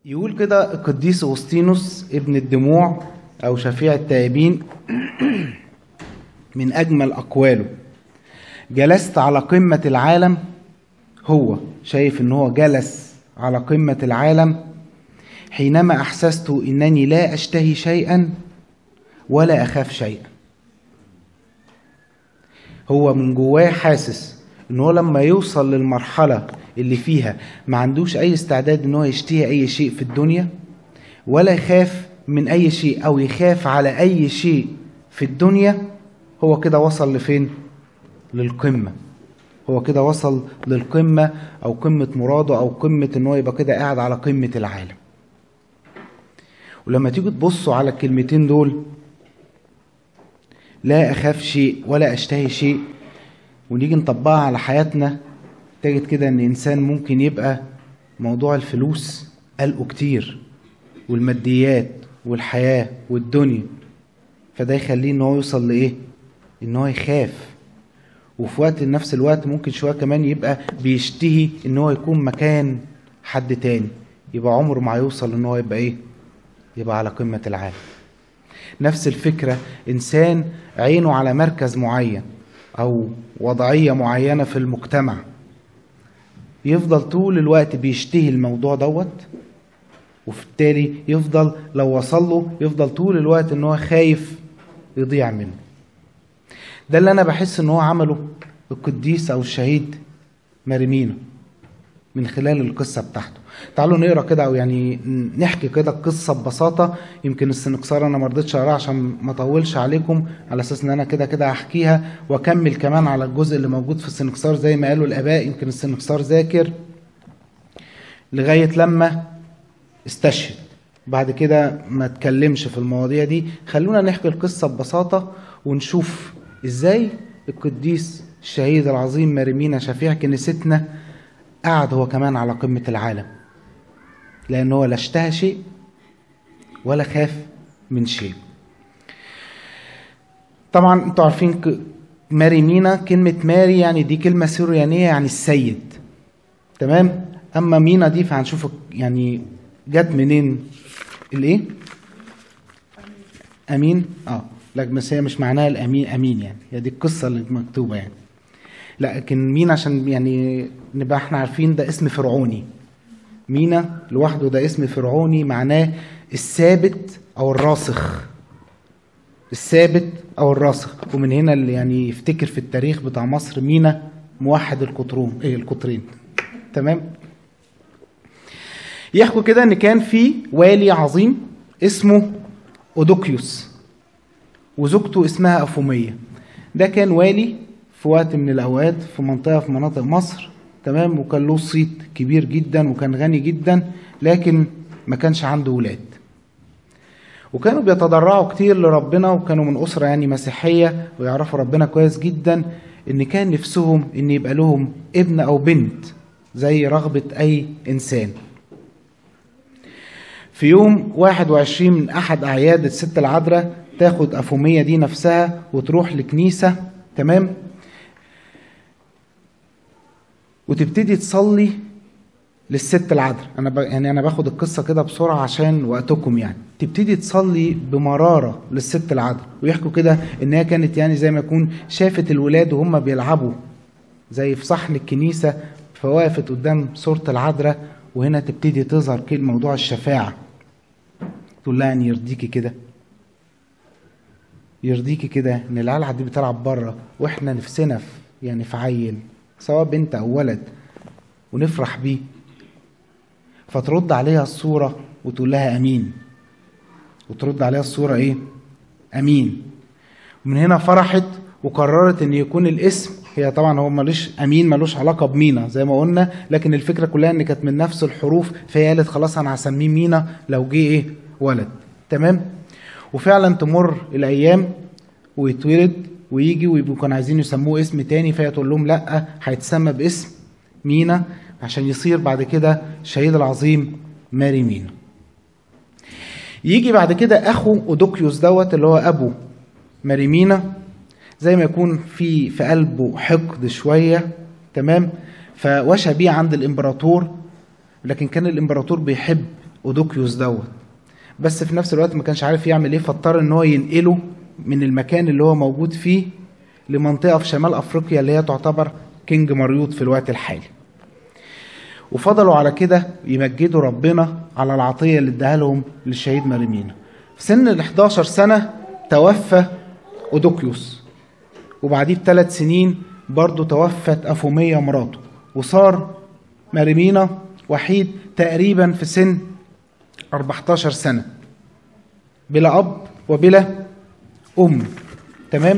يقول كده القديس أغسطينوس ابن الدموع أو شفيع التائبين من أجمل أقواله جلست على قمة العالم هو شايف إن هو جلس على قمة العالم حينما أحسست إنني لا أشتهي شيئا ولا أخاف شيئا هو من جواه حاسس ان هو لما يوصل للمرحلة اللي فيها ما عندوش اي استعداد ان هو يشتهي اي شيء في الدنيا ولا يخاف من اي شيء او يخاف على اي شيء في الدنيا هو كده وصل لفين للقمة هو كده وصل للقمة او قمة مراده او قمة ان هو يبقى كده قاعد على قمة العالم ولما تيجوا تبصوا على الكلمتين دول لا اخاف شيء ولا اشتهي شيء ونيجي نطبقها على حياتنا تجد كده ان انسان ممكن يبقى موضوع الفلوس قلقه كتير والماديات والحياه والدنيا فده يخليه ان هو يوصل لايه ان هو يخاف وفي وقت نفس الوقت ممكن شويه كمان يبقى بيشتهي ان هو يكون مكان حد تاني يبقى عمره ما هيوصل ان هو يبقى ايه يبقى على قمه العالم نفس الفكره انسان عينه على مركز معين او وضعيه معينه في المجتمع يفضل طول الوقت بيشتهي الموضوع دوت وبالتالي يفضل لو وصل له يفضل طول الوقت ان هو خايف يضيع منه ده اللي انا بحس ان هو عمله القديس او الشهيد مريمينا من خلال القصه بتاعته تعالوا نقرا كده او يعني نحكي كده القصه ببساطه يمكن السنكسار انا ما رضيتش اقراها عشان ما اطولش عليكم على اساس ان انا كده كده هحكيها واكمل كمان على الجزء اللي موجود في السنكسار زي ما قالوا الاباء يمكن السنكسار ذاكر لغايه لما استشهد بعد كده ما اتكلمش في المواضيع دي خلونا نحكي القصه ببساطه ونشوف ازاي القديس الشهيد العظيم مريمينا شفيع كنيستنا قعد هو كمان على قمة العالم لأن هو لا اشتهى شيء ولا خاف من شيء طبعا انتوا عارفين ماري مينا كلمة ماري يعني دي كلمة سوريانية يعني السيد تمام أما مينا دي فهنشوف يعني جت منين الإيه؟ أمين؟ اه لا بس هي مش معناها الأمين أمين يعني هي دي القصة اللي مكتوبة يعني لكن مين عشان يعني نبقى احنا عارفين ده اسم فرعوني مينا لوحده ده اسم فرعوني معناه الثابت او الراسخ الثابت او الراسخ ومن هنا اللي يعني يفتكر في التاريخ بتاع مصر مينا موحد القطرون ايه القطرين تمام يحكوا كده ان كان في والي عظيم اسمه اودوكيوس وزوجته اسمها افوميه ده كان والي في وقت من الاوقات في منطقه في مناطق مصر تمام وكان له صيت كبير جدا وكان غني جدا لكن ما كانش عنده ولاد وكانوا بيتضرعوا كتير لربنا وكانوا من اسره يعني مسيحيه ويعرفوا ربنا كويس جدا ان كان نفسهم ان يبقى لهم ابن او بنت زي رغبه اي انسان في يوم 21 من احد اعياد الست العذراء تاخد افوميه دي نفسها وتروح لكنيسه تمام وتبتدي تصلي للست العذراء انا ب... يعني انا باخد القصه كده بسرعه عشان وقتكم يعني تبتدي تصلي بمراره للست العذراء ويحكوا كده ان هي كانت يعني زي ما يكون شافت الولاد وهم بيلعبوا زي في صحن الكنيسه فوقفت قدام صوره العذراء وهنا تبتدي تظهر كلمه موضوع الشفاعه تقول لها ان يرضيكي كده يرضيكي كده ان العيال دي بتلعب بره واحنا نفسنا في يعني في عيل سواء بنت او ولد ونفرح بيه فترد عليها الصورة وتقول لها أمين وترد عليها الصورة إيه؟ أمين ومن هنا فرحت وقررت إن يكون الاسم هي طبعا هو ملوش أمين ملوش علاقة بمينا زي ما قلنا لكن الفكرة كلها إن كانت من نفس الحروف فهي قالت خلاص أنا هسميه مينا لو جه إيه؟ ولد تمام؟ وفعلا تمر الأيام ويتولد ويجي ويبقوا كانوا عايزين يسموه اسم تاني فهي تقول لهم لا هيتسمى باسم مينا عشان يصير بعد كده الشهيد العظيم ماري مينا يجي بعد كده اخو اودوكيوس دوت اللي هو ابو ماري مينا زي ما يكون في في قلبه حقد شويه تمام فوشى بيه عند الامبراطور لكن كان الامبراطور بيحب اودوكيوس دوت بس في نفس الوقت ما كانش عارف يعمل ايه فاضطر ان هو ينقله من المكان اللي هو موجود فيه لمنطقه في شمال افريقيا اللي هي تعتبر كينج مريوط في الوقت الحالي وفضلوا على كده يمجدوا ربنا على العطيه اللي اداها لهم للشهيد مريمينا في سن ال 11 سنه توفى اودوكيوس وبعديه بثلاث سنين برضه توفت افوميه مراته وصار مريمينا وحيد تقريبا في سن 14 سنه بلا اب وبلا ام تمام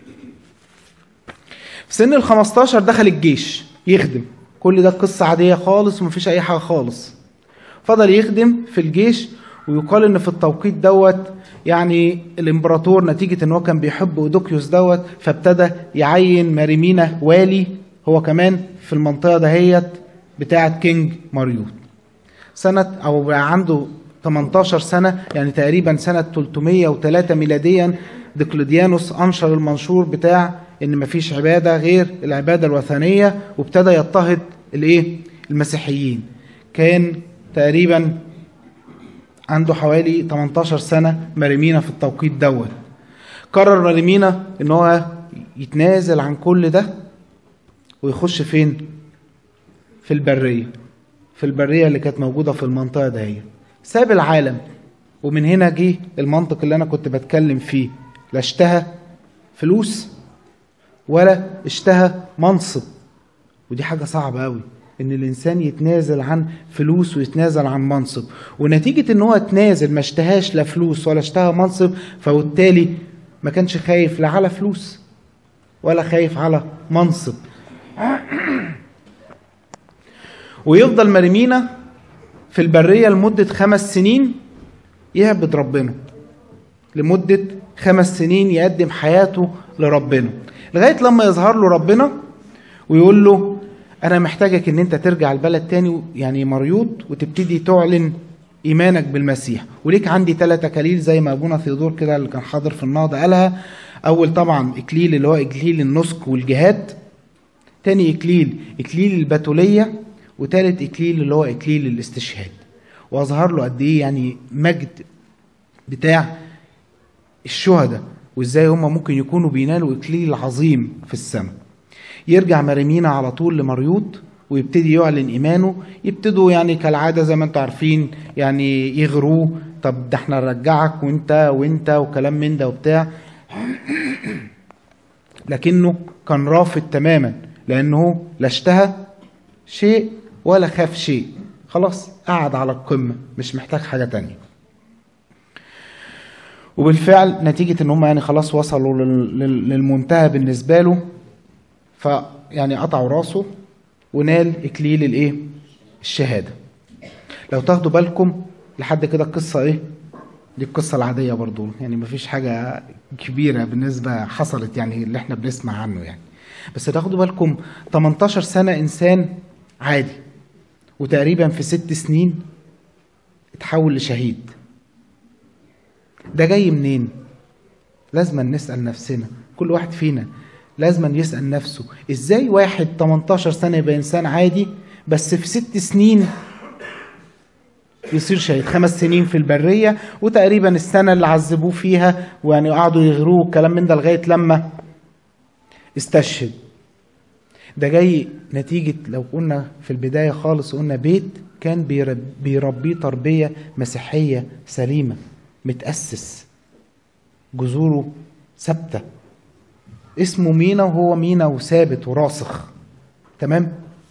في سن ال 15 دخل الجيش يخدم كل ده قصة عادية خالص ومفيش أي حاجة خالص فضل يخدم في الجيش ويقال إن في التوقيت دوت يعني الإمبراطور نتيجة إن هو كان بيحب أودوكيوس دوت فابتدى يعين ماريمينا والي هو كمان في المنطقة دهيت بتاعة كينج ماريوت سنة أو بقى عنده 18 سنة يعني تقريبا سنة 303 ميلاديا ديقلديانوس أنشر المنشور بتاع إن مفيش عبادة غير العبادة الوثنية وابتدى يضطهد الإيه؟ المسيحيين كان تقريبا عنده حوالي 18 سنة مريمينا في التوقيت دوت قرر مريمينا إن هو يتنازل عن كل ده ويخش فين؟ في البرية في البرية اللي كانت موجودة في المنطقة دهيت ساب العالم ومن هنا جه المنطق اللي انا كنت بتكلم فيه لا اشتهى فلوس ولا اشتهى منصب ودي حاجة صعبة قوي ان الانسان يتنازل عن فلوس ويتنازل عن منصب ونتيجة ان هو اتنازل ما اشتهاش لا فلوس ولا اشتهى منصب فبالتالي ما كانش خايف لا على فلوس ولا خايف على منصب ويفضل مريمينا في البرية لمدة خمس سنين يعبد ربنا لمدة خمس سنين يقدم حياته لربنا لغاية لما يظهر له ربنا ويقول له أنا محتاجك إن أنت ترجع البلد تاني يعني مريوط وتبتدي تعلن إيمانك بالمسيح وليك عندي ثلاث أكاليل زي ما أبونا ثيودور كده اللي كان حاضر في النهضة قالها أول طبعا إكليل اللي هو إكليل النسك والجهاد تاني إكليل إكليل البتولية وتالت إكليل اللي هو إكليل الاستشهاد وأظهر له قد إيه يعني مجد بتاع الشهداء وإزاي هم ممكن يكونوا بينالوا إكليل عظيم في السماء يرجع مريمينا على طول لمريوط ويبتدي يعلن إيمانه يبتدوا يعني كالعادة زي ما انتم عارفين يعني يغروه طب ده احنا نرجعك وانت وانت وكلام من ده وبتاع لكنه كان رافض تماما لأنه لا اشتهى شيء ولا خاف شيء خلاص قعد على القمة مش محتاج حاجة تانية وبالفعل نتيجة ان هم يعني خلاص وصلوا لل- لل- للمنتهى بالنسبة له فيعني قطعوا راسه ونال اكليل الايه الشهادة لو تاخدوا بالكم لحد كده القصة ايه دي القصة العادية برضو يعني مفيش حاجة كبيرة بالنسبة حصلت يعني اللي احنا بنسمع عنه يعني بس تاخدوا بالكم 18 سنة إنسان عادي وتقريبا في ست سنين اتحول لشهيد ده جاي منين لازم نسأل نفسنا كل واحد فينا لازم يسأل نفسه ازاي واحد 18 سنة يبقى إنسان عادي بس في ست سنين يصير شهيد خمس سنين في البرية وتقريبا السنة اللي عذبوه فيها ويعني قعدوا يغروه الكلام من ده لغاية لما استشهد ده جاي نتيجة لو قلنا في البداية خالص قلنا بيت كان بيرب- بيربيه تربية مسيحية سليمة متأسس جذوره ثابتة اسمه مينا وهو مينا وثابت وراسخ تمام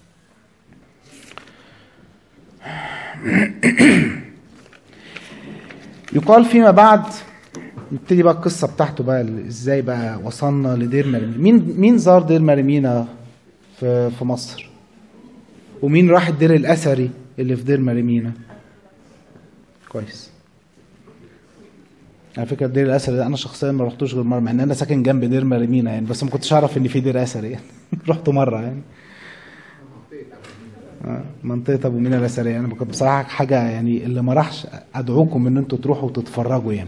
يقال فيما بعد نبتدي بقى القصه بتاعته بقى ازاي بقى وصلنا لدير مريمينا مين مين زار دير مريمينا في في مصر ومين راح الدير الاثري اللي في دير مريمينا كويس على فكره الدير الاثري ده انا شخصيا ما رحتوش غير مره مع ان انا ساكن جنب دير مريمينا يعني بس ما كنتش اعرف ان في دير اثري يعني رحته مره يعني آه، منطقة أبو مينا الأثرية أنا كنت بصراحة حاجة يعني اللي ما راحش أدعوكم إن أنتوا تروحوا وتتفرجوا يعني.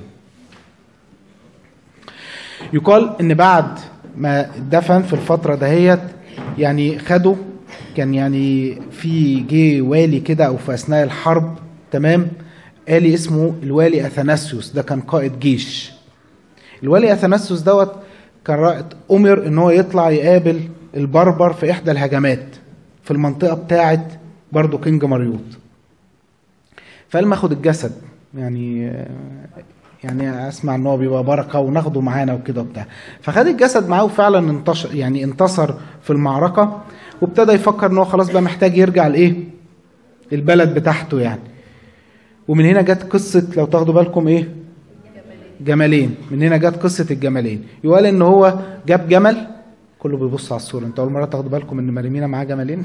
يقال إن بعد ما دفن في الفترة دهيت يعني خدوا كان يعني في جه والي كده أو في أثناء الحرب تمام آلي اسمه الوالي أثناسيوس ده كان قائد جيش الوالي أثناسيوس دوت كان رائد أمر إن هو يطلع يقابل البربر في إحدى الهجمات في المنطقة بتاعة برضه كينج مريوط فقال ما اخد الجسد يعني يعني اسمع ان هو بيبقى بركه وناخده معانا وكده وبتاع فخد الجسد معاه وفعلا انتصر يعني انتصر في المعركه وابتدى يفكر ان هو خلاص بقى محتاج يرجع لايه البلد بتاعته يعني ومن هنا جت قصه لو تاخدوا بالكم ايه جمالين من هنا جت قصه الجمالين يقال ان هو جاب جمل كله بيبص على الصوره انتوا اول مره تاخدوا بالكم ان مريمينا معاه جملين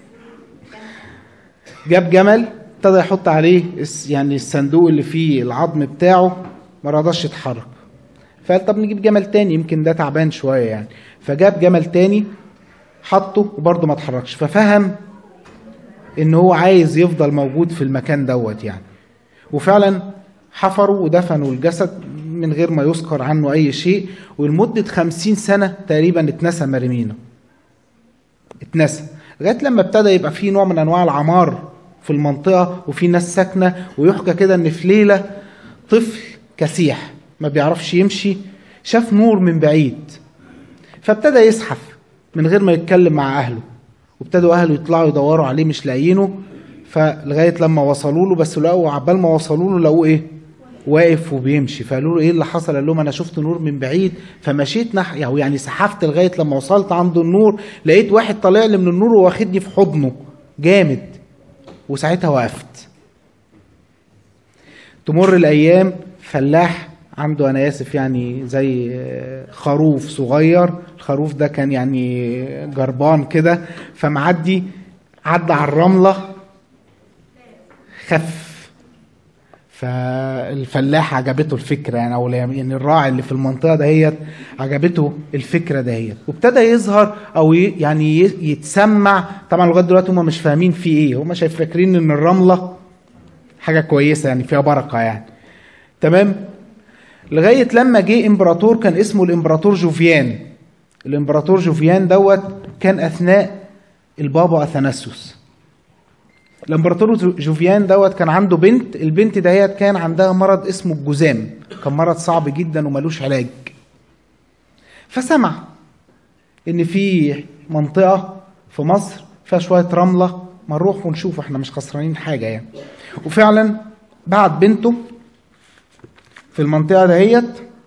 جاب جمل ابتدى يحط عليه الس- يعني الصندوق اللي فيه العظم بتاعه ما رضاش يتحرك فقال طب نجيب جمل تاني يمكن ده تعبان شويه يعني فجاب جمل تاني حطه وبرضه ما اتحركش ففهم ان هو عايز يفضل موجود في المكان دوت يعني وفعلا حفروا ودفنوا الجسد من غير ما يذكر عنه اي شيء ولمده خمسين سنه تقريبا اتنسى مريمينا اتنسى لغايه لما ابتدى يبقى في نوع من انواع العمار في المنطقه وفي ناس ساكنه ويحكى كده ان في ليله طفل كسيح ما بيعرفش يمشي شاف نور من بعيد فابتدى يزحف من غير ما يتكلم مع اهله وابتدوا اهله يطلعوا يدوروا عليه مش لاقيينه فلغايه لما وصلوا له بس لقوا عبال ما وصلوا له لقوه ايه واقف وبيمشي فقالوا له ايه اللي حصل قال لهم انا شفت نور من بعيد فمشيت ناحيه أو يعني سحفت لغايه لما وصلت عند النور لقيت واحد طالع لي من النور واخدني في حضنه جامد وساعتها وقفت تمر الايام فلاح عنده انا اسف يعني زي آه، خروف صغير الخروف ده كان يعني جربان كده فمعدي عدى على الرمله خف فالفلاح عجبته الفكره يعني او يعني الراعي اللي في المنطقه دهيت عجبته الفكره دهيت وابتدى يظهر او ي- يعني ي- يتسمع طبعا لغايه دلوقتي هم مش فاهمين في ايه هم شايف فاكرين ان الرمله حاجه كويسه يعني فيها بركه يعني تمام لغايه لما جه امبراطور كان اسمه الامبراطور جوفيان الامبراطور جوفيان دوت كان اثناء البابا اثناسيوس الامبراطور جو- جوفيان دوت كان عنده بنت البنت دهيت كان عندها مرض اسمه الجذام كان مرض صعب جدا وملوش علاج فسمع ان في منطقه في مصر فيها شويه رمله ما نروح ونشوف احنا مش خسرانين حاجه يعني وفعلا بعت بنته في المنطقه دهيت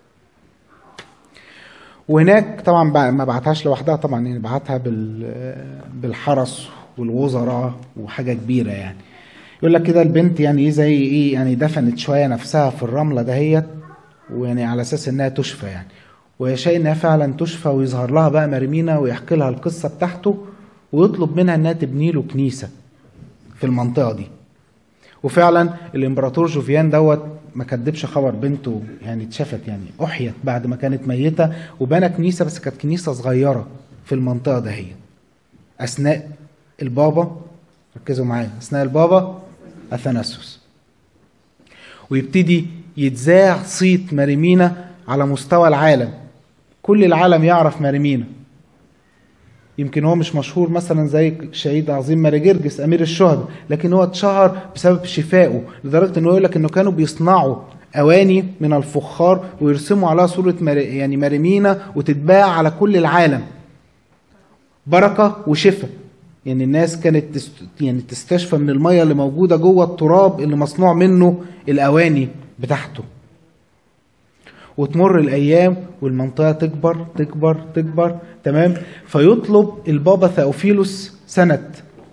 وهناك طبعا بقى ما بعتهاش لوحدها طبعا يعني بعتها بال بالحرس والوزراء وحاجه كبيره يعني يقول لك كده البنت يعني ايه زي ايه يعني دفنت شويه نفسها في الرمله دهيت ويعني على اساس انها تشفى يعني ويشاء انها فعلا تشفى ويظهر لها بقى مرمينا ويحكي لها القصه بتاعته ويطلب منها انها تبني له كنيسه في المنطقه دي وفعلا الامبراطور جوفيان دوت ما كدبش خبر بنته يعني اتشافت يعني احيت بعد ما كانت ميته وبنى كنيسه بس كانت كنيسه صغيره في المنطقه دهيت اثناء البابا ركزوا معايا اثناء البابا اثناسيوس ويبتدي يتذاع صيت مريمينا على مستوى العالم كل العالم يعرف مريمينا يمكن هو مش مشهور مثلا زي الشهيد عظيم ماري جرجس امير الشهداء لكن هو اتشهر بسبب شفائه لدرجه انه يقول لك انه كانوا بيصنعوا اواني من الفخار ويرسموا عليها صوره ماري يعني مريمينا وتتباع على كل العالم بركه وشفاء يعني الناس كانت تست يعني تستشفى من الميه اللي موجوده جوه التراب اللي مصنوع منه الاواني بتاعته وتمر الايام والمنطقه تكبر تكبر تكبر تمام فيطلب البابا ثاوفيلوس سنه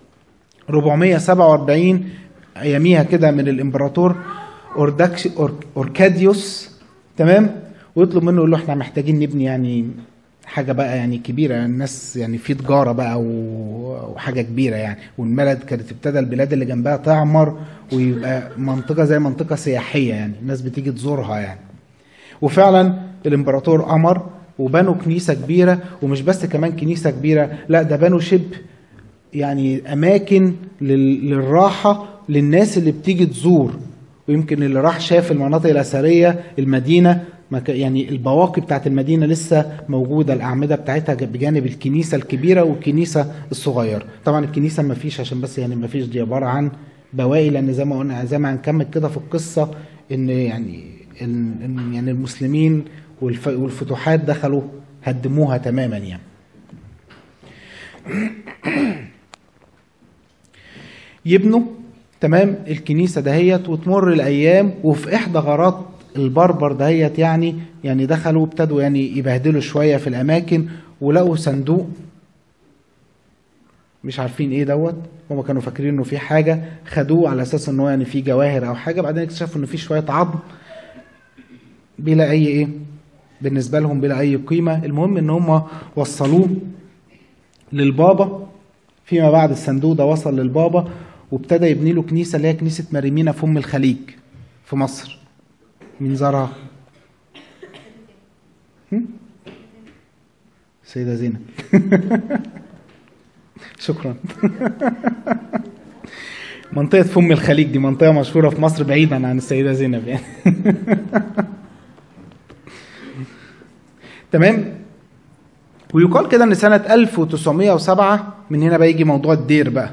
447 اياميها كده من الامبراطور أوردكش أور- اوركاديوس تمام ويطلب منه يقول له احنا محتاجين نبني يعني حاجه بقى يعني كبيره يعني الناس يعني في تجاره بقى و- وحاجه كبيره يعني والبلد كانت ابتدى البلاد اللي جنبها تعمر ويبقى منطقه زي منطقه سياحيه يعني الناس بتيجي تزورها يعني وفعلا الامبراطور امر وبنوا كنيسه كبيره ومش بس كمان كنيسه كبيره لا ده بنوا شبه يعني اماكن لل- للراحه للناس اللي بتيجي تزور ويمكن اللي راح شاف المناطق الاثريه المدينه ما ك- يعني البواقي بتاعت المدينه لسه موجوده الاعمده بتاعتها ج- بجانب الكنيسه الكبيره والكنيسه الصغيره طبعا الكنيسه ما فيش عشان بس يعني ما فيش دي عباره عن بواقي لان زي ما قلنا زي ما هنكمل كده في القصه ان يعني ان إن يعني المسلمين والف- والفتوحات دخلوا هدموها تماما يعني يبنوا تمام الكنيسه دهيت وتمر الايام وفي احدى غارات البربر دهيت يعني يعني دخلوا ابتدوا يعني يبهدلوا شويه في الاماكن ولقوا صندوق مش عارفين ايه دوت هما كانوا فاكرين انه في حاجه خدوه على اساس ان هو يعني في جواهر او حاجه بعدين اكتشفوا انه في شويه عظم بلا اي ايه بالنسبه لهم بلا اي قيمه المهم ان هم وصلوه للبابا فيما بعد الصندوق ده وصل للبابا وابتدى يبني له كنيسه اللي هي كنيسه مريمينا في ام الخليج في مصر مين زارها؟ هم؟ سيدة زينب شكرا منطقة فم الخليج دي منطقة مشهورة في مصر بعيدا عن السيدة زينب يعني تمام ويقال كده ان سنة 1907 من هنا بقى يجي موضوع الدير بقى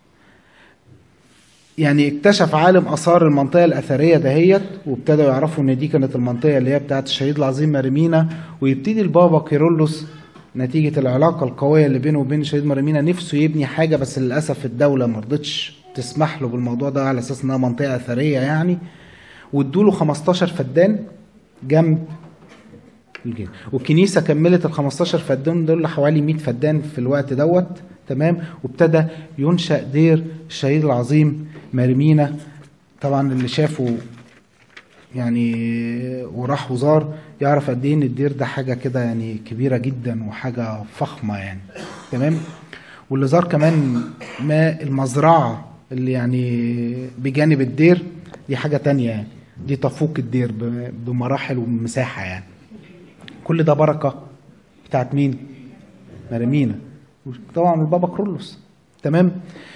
يعني اكتشف عالم اثار المنطقه الاثريه دهيت وابتدوا يعرفوا ان دي كانت المنطقه اللي هي بتاعت الشهيد العظيم مريمينا ويبتدي البابا كيرلس نتيجه العلاقه القويه اللي بينه وبين الشهيد مريمينا نفسه يبني حاجه بس للاسف الدوله ما رضتش تسمح له بالموضوع ده على اساس انها منطقه اثريه يعني وادوا له 15 فدان جنب الجن والكنيسه كملت ال 15 فدان دول حوالي 100 فدان في الوقت دوت تمام وابتدى ينشا دير الشهيد العظيم مرمينا طبعا اللي شافه يعني وراح وزار يعرف قد ايه ان الدير ده حاجه كده يعني كبيره جدا وحاجه فخمه يعني تمام واللي زار كمان ما المزرعه اللي يعني بجانب الدير دي حاجه تانية يعني دي تفوق الدير ب- بمراحل ومساحه يعني كل ده بركه بتاعت مين؟ مرمينا طبعا البابا كرولوس تمام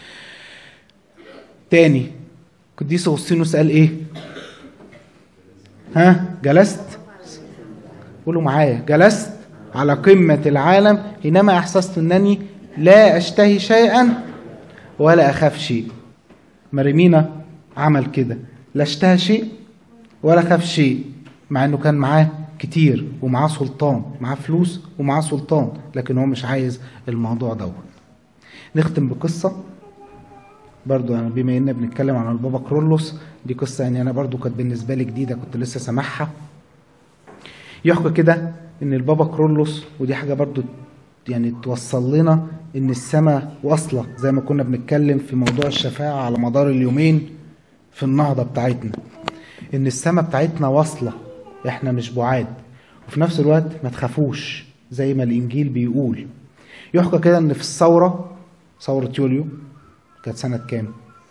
تاني قديس اغسطينوس قال ايه ها جلست قولوا معايا جلست على قمة العالم حينما أحسست أنني لا أشتهي شيئا ولا أخاف شيء مريمينا عمل كده لا اشتهى شيء ولا خاف شيء مع انه كان معاه كتير ومعاه سلطان معاه فلوس ومعاه سلطان لكن هو مش عايز الموضوع دوت نختم بقصة برضو أنا بما إننا بنتكلم عن البابا كرولوس دي قصة يعني أنا برضو كانت بالنسبة لي جديدة كنت لسه سامعها يحكى كده إن البابا كرولوس ودي حاجة برضو يعني توصل لنا إن السماء واصلة زي ما كنا بنتكلم في موضوع الشفاعة على مدار اليومين في النهضة بتاعتنا إن السماء بتاعتنا واصلة إحنا مش بعاد وفي نفس الوقت ما تخافوش زي ما الإنجيل بيقول يحكى كده إن في الثورة ثورة يوليو كانت سنة كام؟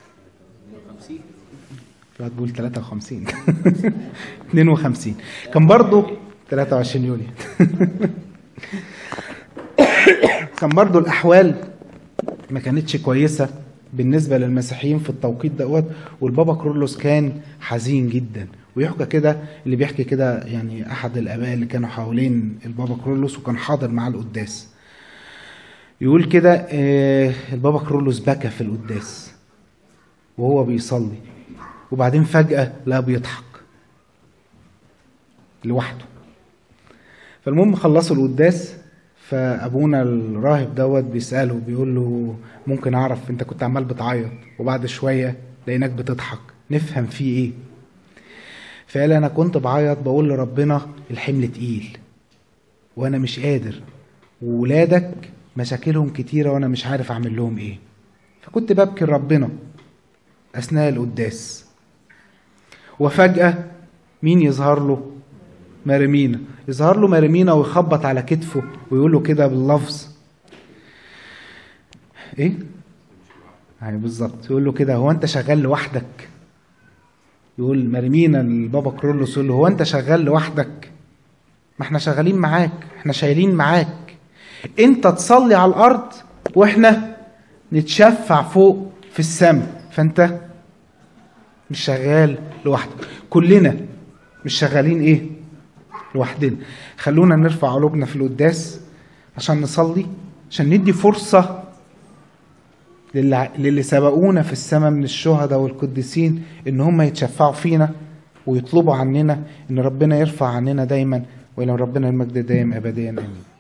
في واحد بيقول 53 52 كان برضو 23 يوليو كان برضو الأحوال ما كانتش كويسة بالنسبة للمسيحيين في التوقيت دوت والبابا كرولوس كان حزين جدا ويحكى كده اللي بيحكي كده يعني أحد الآباء اللي كانوا حوالين البابا كرولوس وكان حاضر مع القداس يقول كده آه، البابا كرولوس بكى في القداس وهو بيصلي وبعدين فجأة لا بيضحك لوحده فالمهم خلصوا القداس فابونا الراهب دوت بيساله بيقول له ممكن اعرف انت كنت عمال بتعيط وبعد شويه لقيناك بتضحك نفهم فيه ايه فقال انا كنت بعيط بقول لربنا الحمل تقيل وانا مش قادر وولادك مشاكلهم كتيره وانا مش عارف اعمل لهم ايه فكنت ببكي لربنا اثناء القداس وفجاه مين يظهر له مرمينا يظهر له مرمينا ويخبط على كتفه ويقول له كده باللفظ ايه يعني بالظبط يقول له كده هو انت شغال لوحدك يقول مرمينا البابا كرولوس يقول له هو انت شغال لوحدك ما احنا شغالين معاك احنا شايلين معاك انت تصلي على الارض واحنا نتشفع فوق في السماء فانت مش شغال لوحدك كلنا مش شغالين ايه لوحدنا خلونا نرفع قلوبنا في القداس عشان نصلي عشان ندي فرصة للي, للي سبقونا في السماء من الشهداء والقديسين ان هم يتشفعوا فينا ويطلبوا عننا ان ربنا يرفع عننا دايما ولو ربنا المجد دايم ابديا امين